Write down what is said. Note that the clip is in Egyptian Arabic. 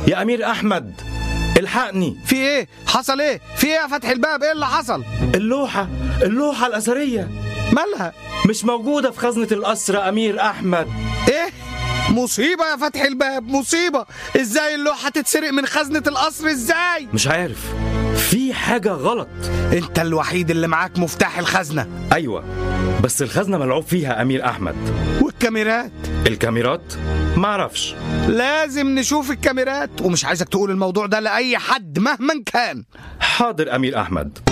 يا أمير أحمد الحقني في ايه حصل ايه في ايه يا فتح الباب ايه اللي حصل اللوحة اللوحة الأثرية مالها مش موجودة في خزنة القصر يا أمير أحمد ايه مصيبة يا فتح الباب مصيبة ازاي اللوحة تتسرق من خزنة القصر ازاي مش عارف في حاجة غلط انت الوحيد اللي معاك مفتاح الخزنة أيوة بس الخزنة ملعوب فيها أمير أحمد والكاميرات الكاميرات معرفش لازم نشوف الكاميرات ومش عايزك تقول الموضوع ده لأي حد مهما كان حاضر أمير أحمد